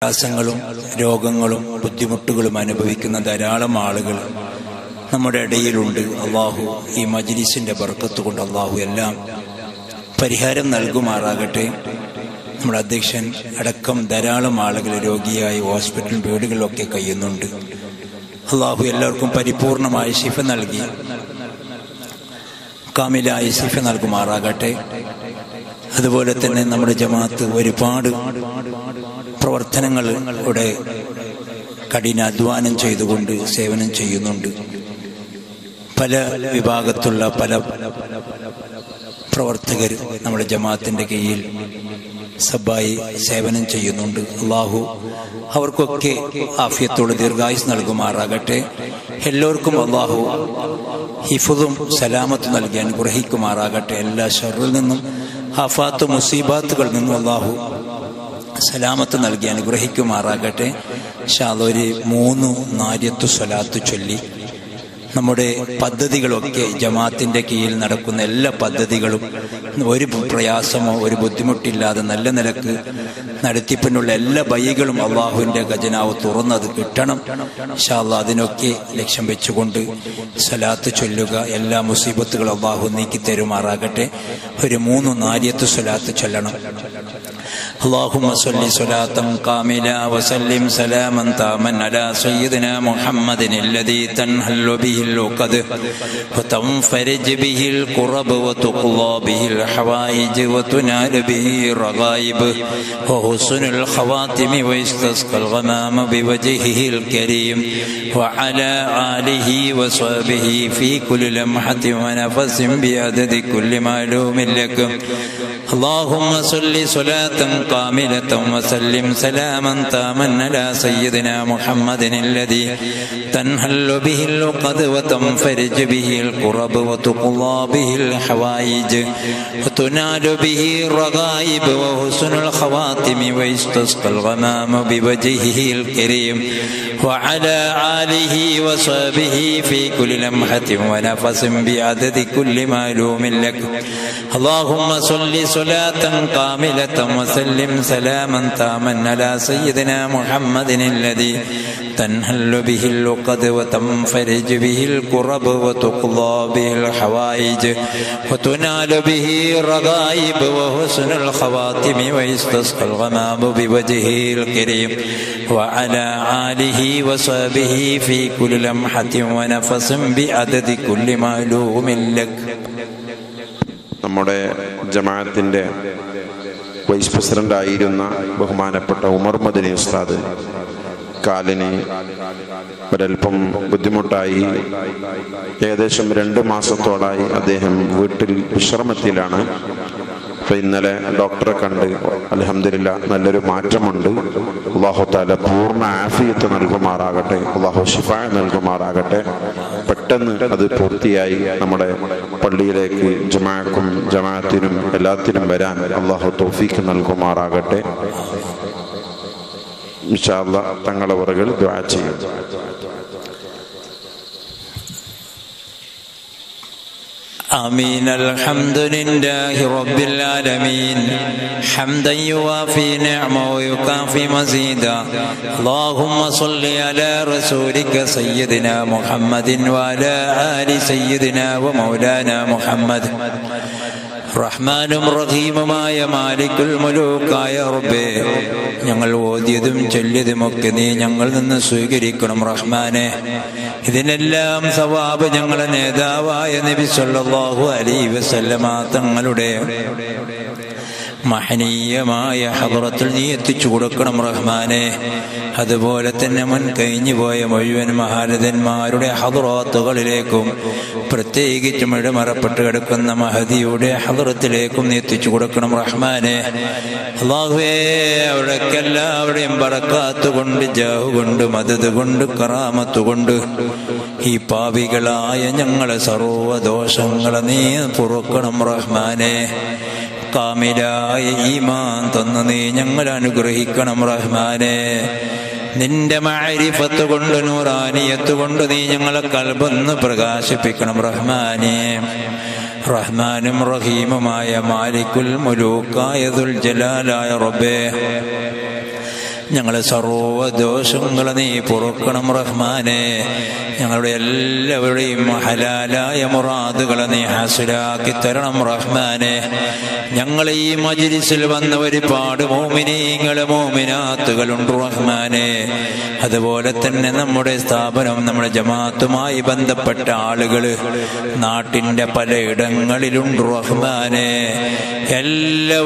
പ്രയാസങ്ങളും രോഗങ്ങളും ബുദ്ധിമുട്ടുകളും അനുഭവിക്കുന്ന ധാരാളം ആളുകൾ നമ്മുടെ ഇടയിലുണ്ട് അള്ളാഹു ഈ മജ്ലിസിന്റെ ബർക്കത്ത് കൊണ്ട് അള്ളാഹു എല്ലാം പരിഹാരം നൽകുമാറാകട്ടെ നമ്മുടെ അധ്യക്ഷൻ അടക്കം ധാരാളം ആളുകൾ രോഗിയായി ഹോസ്പിറ്റൽ വീടുകളിലൊക്കെ കഴിയുന്നുണ്ട് അള്ളാഹു എല്ലാവർക്കും പരിപൂർണമായ ശിഫ നൽകി കാമിലായ ശിഫ നൽകുമാറാകട്ടെ അതുപോലെ തന്നെ നമ്മുടെ ജമാഅത്ത് ഒരുപാട് പ്രവർത്തനങ്ങൾ ഇവിടെ കഠിനാധ്വാനം ചെയ്തുകൊണ്ട് സേവനം ചെയ്യുന്നുണ്ട് പല വിഭാഗത്തുള്ള പല പ്രവർത്തകർ നമ്മുടെ ജമാഅത്തിന്റെ കീഴിൽ സബായി സേവനം ചെയ്യുന്നുണ്ട് അള്ളാഹു അവർക്കൊക്കെ ആഫിയത്തോട് ദീർഘായുസ് നൽകുമാറാകട്ടെ എല്ലാവർക്കും അള്ളാഹു ഹിഫുദും സലാമത്തും നൽകി അനുഗ്രഹിക്കുമാറാകട്ടെ എല്ലാ ഷറിൽ നിന്നും ആഫാത്ത് മുസീബാത്തുകളിൽ നിന്നും അള്ളാഹു സലാമത്ത് നൽകി അനുഗ്രഹിക്കുമാറാകട്ടെ ഷാദൊരു മൂന്ന് നാര്യത്തു സ്വലാത്ത് ചൊല്ലി നമ്മുടെ പദ്ധതികളൊക്കെ ജമാഅത്തിന്റെ കീഴിൽ നടക്കുന്ന എല്ലാ പദ്ധതികളും ഒരു പ്രയാസമോ ഒരു ബുദ്ധിമുട്ടില്ലാതെ നല്ല നിലക്ക് നടത്തിപ്പിനുള്ള എല്ലാ ബൈകളും അള്ളാഹുവിന്റെ ഖജനാവ് തുറന്നത് കിട്ടണം ഷാല്ല അതിനൊക്കെ ലക്ഷ്യം വെച്ചുകൊണ്ട് സ്വലാത്ത് ചൊല്ലുക എല്ലാ മുസീബത്തുകളും അള്ളാഹു നീക്കി തരുമാറാകട്ടെ ഒരു മൂന്ന് നാര്യത്ത് സ്വലാത്ത് ചൊല്ലണം اللهم صل صلاة كاملة وسلم سلاما تاما على سيدنا محمد الذي تنهل به العقد وتنفرج به الكرب وتقضى به الحوائج وتنال به الرغائب وحسن الخواتم ويستسقى الغمام بوجهه الكريم وعلى آله وصحبه في كل لمحة ونفس بعدد كل معلوم لك اللهم صل صلاة كاملة وسلم سلاما تاما على سيدنا محمد الذي تنهل به اللقد وتنفرج به الكرب وتقضى به الحوائج وتنال به الرغائب وحسن الخواتم ويستسقى الغمام بوجهه الكريم وعلى آله وصحبه في كل لمحة ونفس بعدد كل معلوم لك اللهم صل صلاة كاملة وسلم سلاما تاما على سيدنا محمد الذي تنهل به اللقد وتنفرج به الكرب وتقضى به الحوائج وتنال به الرغائب وحسن الخواتم ويستسقى الغمام بوجهه الكريم وعلى آله وصحبه في كل لمحة ونفس بعدد كل معلوم لك നമ്മുടെ ജമാഅത്തിന്റെ വൈസ് പ്രസിഡന്റ് ആയിരുന്ന ബഹുമാനപ്പെട്ട ഉമർ മദനി ഉസ്താദ് കാലിന് ഒരൽപ്പം ബുദ്ധിമുട്ടായി ഏകദേശം രണ്ട് മാസത്തോളായി അദ്ദേഹം വീട്ടിൽ വിശ്രമത്തിലാണ് അപ്പൊ ഇന്നലെ ഡോക്ടറെ കണ്ട് അലഹമില്ല നല്ലൊരു മാറ്റമുണ്ട് അള്ളാഹു താല പൂർണ്ണ ആഫിയത്ത് നൽകുമാറാകട്ടെ അള്ളാഹു ഷിഫ നൽകുമാറാകട്ടെ പെട്ടെന്ന് അത് പൂർത്തിയായി നമ്മുടെ പള്ളിയിലേക്ക് ജമാക്കും ജമാഅത്തിനും എല്ലാത്തിനും വരാൻ അള്ളാഹു തൗഫീക്ക് നൽകുമാറാകട്ടെ ഇൻഷാല്ല തങ്ങളെ പുറകിൽ ദ്വാ ചെയ്യും آمين الحمد لله رب العالمين حمدا يوافي نعمه ويكافي مزيدا اللهم صل على رسولك سيدنا محمد وعلى آل سيدنا ومولانا محمد റഹ്മാനും റഹീമുമായ മാലിക്കുൽ മുലൂക്കായ റബ്ബേ ഞങ്ങൾ ഓതിയതും ചൊല്ലിയതുമൊക്കെ നീ ഞങ്ങൾ നിന്ന് സ്വീകരിക്കണം റഹ്മാനെ ഇതിനെല്ലാം സവാബ് ഞങ്ങളെ നേതാവായ നബി സല്ലല്ലാഹു അലൈഹി വസല്ലമ തങ്ങളുടെ മഹനീയമായ ഹദറത്തിൽ നീ എത്തിച്ചു കൊടുക്കണം റഹ്മാനെ അതുപോലെ തന്നെ മുൻ കഴിഞ്ഞു പോയ മുഴുവൻ മഹാരഥന്മാരുടെ ഹദറാത്തുകളിലേക്കും പ്രത്യേകിച്ചും ഇടമറപ്പെട്ട് കിടക്കുന്ന മഹദിയുടെ ഹദറത്തിലേക്കും നീ എത്തിച്ചു കൊടുക്കണം റഹ്മാനെ അള്ളാഹുവേ അവിടേക്ക് എല്ലാവരുടെയും പറക്കാത്ത് കൊണ്ട് ജാഹു കൊണ്ട് മദത് കൊണ്ട് കറാമത്ത് കൊണ്ട് ഈ പാപികളായ ഞങ്ങളെ സർവദോഷങ്ങളെ നീ പുറക്കണം റഹ്മാനെ കാമിലായ ഈമാൻ തന്നു നീ ഞങ്ങൾ അനുഗ്രഹിക്കണം റഹ്മാനെ നിന്റെ മാരിഫത്ത് കൊണ്ട് നൂറാനിയത്ത് കൊണ്ട് നീ ഞങ്ങളെ കൽബൊന്ന് പ്രകാശിപ്പിക്കണം റഹ്മാനെ റഹ്മാനും റഹീമുമായ മാലിക്കുൽ മുലൂക്കായ ദുൽ ജലാലായ റബ്ബേ ഞങ്ങളെ സർവദോഷങ്ങളെ നീ പൊറുക്കണം റഹ്മാനെ ഞങ്ങളുടെ എല്ലാവരുടെയും ഹലാലായ മുറാദുകളെ നീ ഹാസിലാക്കി തരണം റഹ്മാനെ ഞങ്ങൾ ഈ മജിലിസിൽ വന്ന ഒരുപാട് മോമിനീങ്ങള് മോമിനാത്തുകളുണ്ട് റഹ്മാനെ അതുപോലെ തന്നെ നമ്മുടെ സ്ഥാപനം നമ്മുടെ ജമാഅത്തുമായി ബന്ധപ്പെട്ട ആളുകൾ നാട്ടിന്റെ പലയിടങ്ങളിലുണ്ട് റഹ്മാനെ എല്ലാവരും